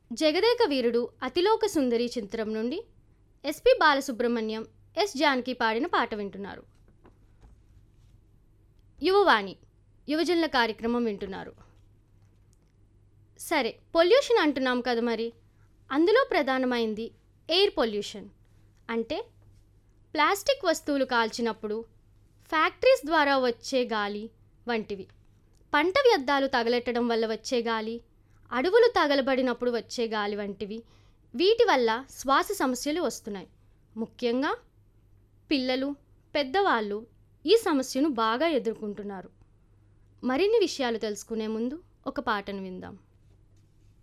జగదేక వీరుడు అతిలోక సుందరి చిత్రం నుండి SP Balasubrahmanyam yes Janaki పాడిన పాట వింటున్నారు యువవాణి యువజనుల కార్యక్రమం వింటున్నారు సరే పొల్యూషన్ అంటున్నాం కదా మరి అందులో ప్రధానమైంది ఎయిర్ పొల్యూషన్ అంటే ప్లాస్టిక్ వస్తువులు కాల్చినప్పుడు ఫ్యాక్టరీస్ ద్వారా వచ్చే గాలి వంటివి పంట వ్యర్థాలు తగలెట్టడం వల్ల వచ్చే గాలి అడవులు తగలబడినప్పుడు వచ్చే గాలి వంటివి వీటి వల్ల శ్వాస సమస్యలు వస్తున్నాయి ముఖ్యంగా పిల్లలు పెద్దవాళ్ళు ఈ సమస్యను బాగా ఎదుర్కొంటున్నారు మరిన్ని విషయాలు తెలుసుకునే ముందు ఒక పాటను విందాం